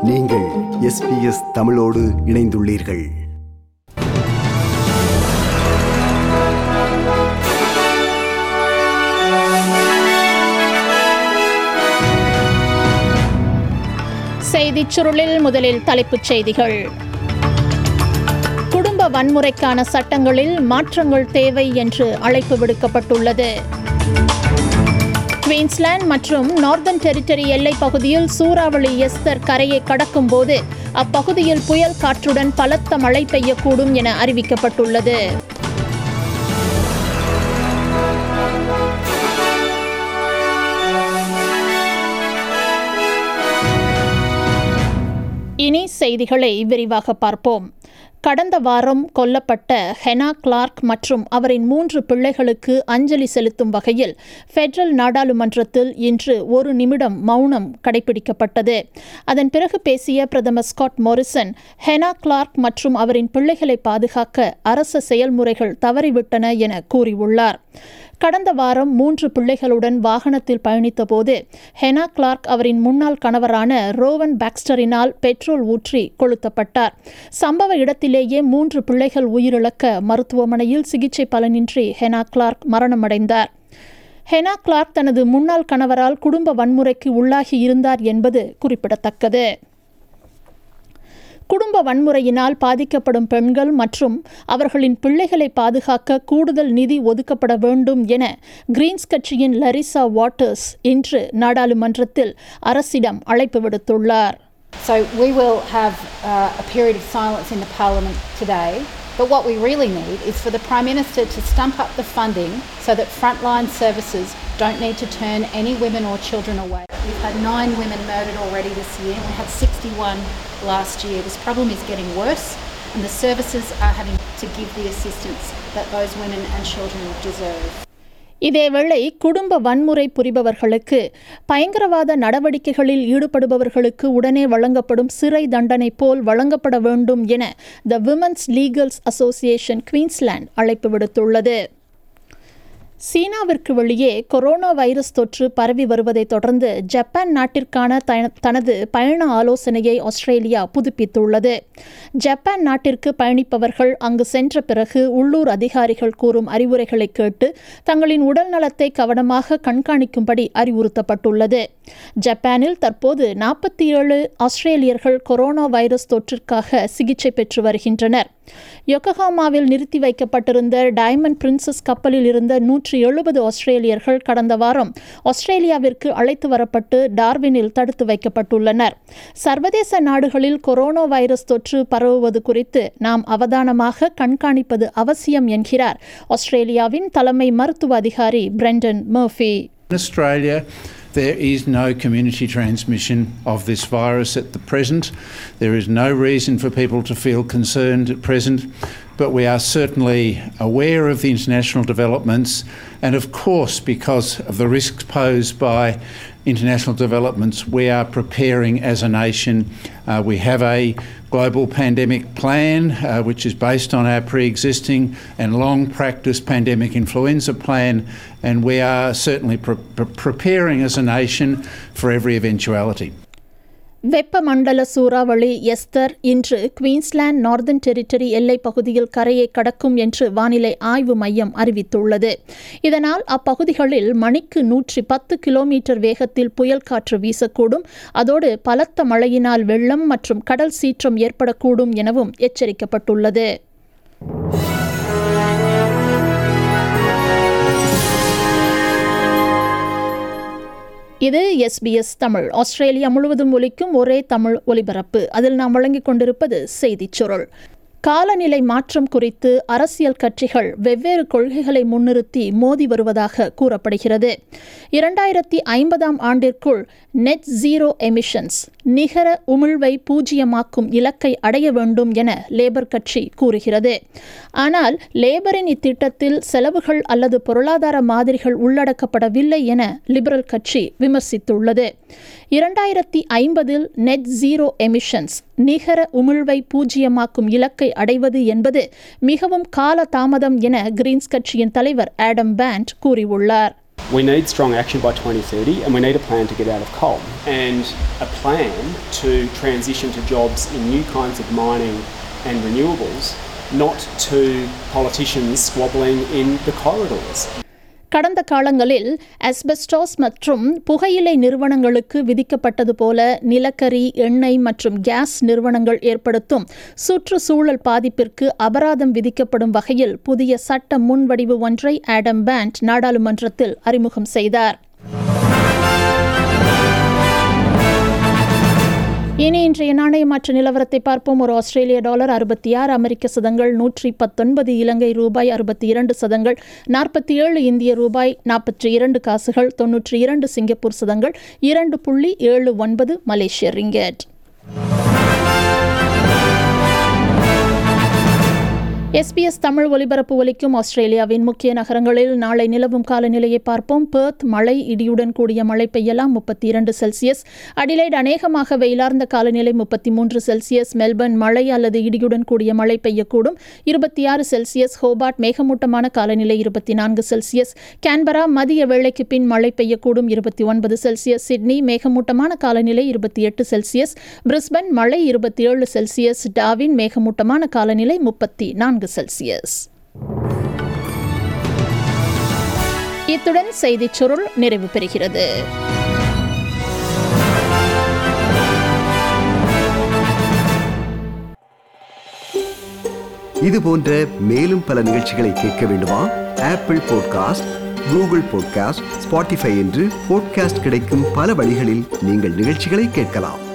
நீங்கள் எஸ்பிஎஸ் தமிழோடு இணைந்துள்ளீர்கள் செய்திச் சுருளில் முதலில் தலைப்புச் செய்திகள் குடும்ப வன்முறைக்கான சட்டங்களில் மாற்றங்கள் தேவை என்று அழைப்பு விடுக்கப்பட்டுள்ளது குயின்ஸ்லாந்து மற்றும் நார்தன் டெரிட்டரி எல்லைப் பகுதியில் சூறாவளி எஸ்தர் கரையை கடக்கும் போது அப்பகுதியில் புயல் காற்றுடன் பலத்த மழை பெய்யக்கூடும் என அறிவிக்கப்பட்டுள்ளது இனி செய்திகளை விரிவாக பார்ப்போம் கடந்த வாரம் கொல்லப்பட்ட ஹெனா கிளார்க் மற்றும் அவரின் மூன்று பிள்ளைகளுக்கு அஞ்சலி செலுத்தும் வகையில் ஃபெடரல் நாடாளுமன்றத்தில் இன்று ஒரு நிமிடம் மௌனம் கடைபிடிக்கப்பட்டது அதன் பிறகு பேசிய பிரதமர் ஸ்காட் மோரிசன் ஹெனா கிளார்க் மற்றும் அவரின் பிள்ளைகளை பாதுகாக்க அரச செயல்முறைகள் தவறிவிட்டன என கூறியுள்ளார் கடந்த வாரம் மூன்று பிள்ளைகளுடன் வாகனத்தில் பயணித்தபோது ஹெனா கிளார்க் அவரின் முன்னாள் கணவரான ரோவன் பாக்ஸ்டரினால் பெட்ரோல் ஊற்றி கொளுத்தப்பட்டார் சம்பவ இடத்திலேயே மூன்று பிள்ளைகள் உயிரிழக்க மருத்துவமனையில் சிகிச்சை பலனின்றி ஹெனா கிளார்க் மரணமடைந்தார் ஹெனா கிளார்க் தனது முன்னாள் கணவரால் குடும்ப வன்முறைக்கு உள்ளாகி இருந்தார் என்பது குறிப்பிடத்தக்கது குடும்ப வன்முறையினால் பாதிக்கப்படும் பெண்கள் மற்றும் அவர்களின் பிள்ளைகளை பாதுகாக்க கூடுதல் நிதி ஒதுக்கப்பட வேண்டும் என கிரீன்ஸ் கட்சியின் லரிசா வாட்டர்ஸ் இன்று நாடாளுமன்றத்தில் அரசிடம் அழைப்பு விடுத்துள்ளார் So we will have uh, a period of silence in the Parliament today. But what we really need is for the Prime Minister to stump up the funding so that frontline services don't need to turn any women or children away. We've had nine women murdered already this year. We had 61 last year. This problem is getting worse, and the services are having to give the assistance that those women and children deserve. இதேவேளை குடும்ப வன்முறை புரிபவர்களுக்கு பயங்கரவாத நடவடிக்கைகளில் ஈடுபடுபவர்களுக்கு உடனே வழங்கப்படும் சிறை தண்டனை போல் வழங்கப்பட வேண்டும் என the women's legals association Queensland அழைப்பு விடுத்துள்ளது சீனாவிற்கு வெளியே கொரோனா வைரஸ் தொற்று பரவி வருவதை தொடர்ந்து ஜப்பான் நாட்டிற்கான தனது பயண ஆலோசனையை ஆஸ்திரேலியா புதுப்பித்துள்ளது ஜப்பான் நாட்டிற்கு பயணிப்பவர்கள் அங்கு சென்ற பிறகு உள்ளூர் அதிகாரிகள் கூறும் அறிவுரைகளை கேட்டு தங்களின் உடல் நலத்தை கவனமாக கண்காணிக்கும்படி அறிவுறுத்தப்பட்டுள்ளது ஜப்பானில் தற்போது நாற்பத்தி ஏழு ஆஸ்திரேலியர்கள் கொரோனா வைரஸ் தொற்றிற்காக சிகிச்சை பெற்று வருகின்றனர் யொக்கஹாமாவில் நிறுத்தி வைக்கப்பட்டிருந்த டைமண்ட் பிரின்சஸ் கப்பலில் இருந்த நூற்றி எழுபது ஆஸ்திரேலியர்கள் கடந்த வாரம் ஆஸ்திரேலியாவிற்கு அழைத்து வரப்பட்டு டார்வினில் தடுத்து வைக்கப்பட்டுள்ளனர் சர்வதேச நாடுகளில் கொரோனா வைரஸ் தொற்று பரவுவது குறித்து நாம் அவதானமாக கண்காணிப்பது அவசியம் என்கிறார் ஆஸ்திரேலியாவின் தலைமை மருத்துவ அதிகாரி Brendan Murphy In Australia, there is no community transmission of this virus at the present. There is no reason for people to feel concerned at present, but we are certainly aware of the international developments, and of course, because of the risks posed by international developments, we are preparing as a nation. Uh, we have a global pandemic plan, uh, which is based on our pre existing and long practice pandemic influenza plan, and we are certainly pre- pre- preparing as a nation for every eventuality. வெப்பமண்டல சூறாவளி Esther இன்று Queensland northern territory எல்லைப் பகுதியில் கரையை கடக்கும் என்று வானிலை ஆய்வு மையம் அறிவித்துள்ளது இதனால் அப்பகுதிகளில் மணிக்கு நூற்றி பத்து கிலோமீட்டர் வேகத்தில் புயல் காற்று வீசக்கூடும் அதோடு பலத்த மழையினால் வெள்ளம் மற்றும் கடல் சீற்றம் ஏற்படக்கூடும் எனவும் எச்சரிக்கப்பட்டுள்ளது இது எஸ்பிஎஸ் தமிழ் ஆஸ்திரேலியா முழுவதும் ஒலிக்கும் ஒரே தமிழ் ஒலிபரப்பு அதில் நாம் வழங்கிக் கொண்டிருப்பது செய்திச் சுருள் காலநிலை மாற்றம் குறித்து அரசியல் கட்சிகள் வெவ்வேறு கொள்கைகளை முன்னிறுத்தி மோதி வருவதாக கூறப்படுகிறது இரண்டாயிரத்தி ஐம்பதாம் ஆண்டிற்குள் நெட் ஜீரோ எமிஷன்ஸ் நிகர உமிழ்வை பூஜ்ஜியமாக்கும் இலக்கை அடைய வேண்டும் என லேபர் கட்சி கூறுகிறது ஆனால் லேபரின் இத்திட்டத்தில் செலவுகள் அல்லது பொருளாதார மாதிரிகள் உள்ளடக்கப்படவில்லை என லிபரல் கட்சி விமர்சித்துள்ளது இரண்டாயிரத்தி ஐம்பதில் நெட் ஜீரோ எமிஷன்ஸ் நிகர உமிழ்வை பூஜ்ஜியமாக்கும் இலக்கை அடைவது என்பது மிகவும் கால தாமதம் என கிரீன்ஸ் கட்சியின் தலைவர் ஆடம் பேண்ட் கூறியுள்ளார் We need strong action by 2030 and we need a plan to get out of coal and a plan to transition to jobs in new kinds of mining and renewables, not to politicians squabbling in the corridors. கடந்த காலங்களில் asbestos மற்றும் புகையிலை நிறுவனங்களுக்கு விதிக்கப்பட்டது போல நிலக்கரி எண்ணெய் மற்றும் கேஸ் நிறுவனங்கள் ஏற்படுத்தும் சுற்றுச்சூழல் பாதிப்பிற்கு அபராதம் விதிக்கப்படும் வகையில் புதிய சட்ட முன்வடிவு ஒன்றை ஆடம் பேண்ட் நாடாளுமன்றத்தில் அறிமுகம் செய்தார் இனி இன்றைய நாணய மாற்று நிலவரத்தை பார்ப்போம் ஒரு ஆஸ்திரேலிய டாலர் அறுபத்தி ஆறு அமெரிக்க சதங்கள் நூற்றி பத்தொன்பது இலங்கை ரூபாய் அறுபத்தி இரண்டு சதங்கள் நாற்பத்தி ஏழு இந்திய ரூபாய் நாற்பத்தி இரண்டு காசுகள் தொன்னூற்றி இரண்டு சிங்கப்பூர் சதங்கள் இரண்டு புள்ளி ஏழு ஒன்பது மலேசிய ரிங்கெட் எஸ்பிஎஸ் தமிழ் ஒலிபரப்பு ஒலிக்கும் ஆஸ்திரேலியாவின் முக்கிய நகரங்களில் நாளை நிலவும் காலநிலையை பார்ப்போம் பெர்த் மழை இடியுடன் கூடிய மழை பெய்யலாம் முப்பத்தி இரண்டு செல்சியஸ் அடிலைட் அநேகமாக வெயிலார்ந்த காலநிலை முப்பத்தி மூன்று செல்சியஸ் மெல்பர்ன் மழை அல்லது இடியுடன் கூடிய மழை பெய்யக்கூடும் இருபத்தி ஆறு செல்சியஸ் ஹோபார்ட் மேகமூட்டமான காலநிலை இருபத்தி நான்கு செல்சியஸ் கேன்பரா மதிய வேளைக்கு பின் மழை பெய்யக்கூடும் இருபத்தி ஒன்பது செல்சியஸ் சிட்னி மேகமூட்டமான காலநிலை இருபத்தி எட்டு செல்சியஸ் பிரிஸ்பன் மழை இருபத்தி ஏழு செல்சியஸ் டாவின் மேகமூட்டமான காலநிலை முப்பத்தி நான்கு செல்சியஸ் இத்துடன் செய்திச் சுருள் நிறைவு பெறுகிறது இது போன்ற மேலும் பல நிகழ்ச்சிகளை கேட்க வேண்டுமா Apple podcast Google podcast Spotify என்று பாட்காஸ்ட் கிடைக்கும் பல வழிகளில் நீங்கள் நிகழ்ச்சிகளை கேட்கலாம்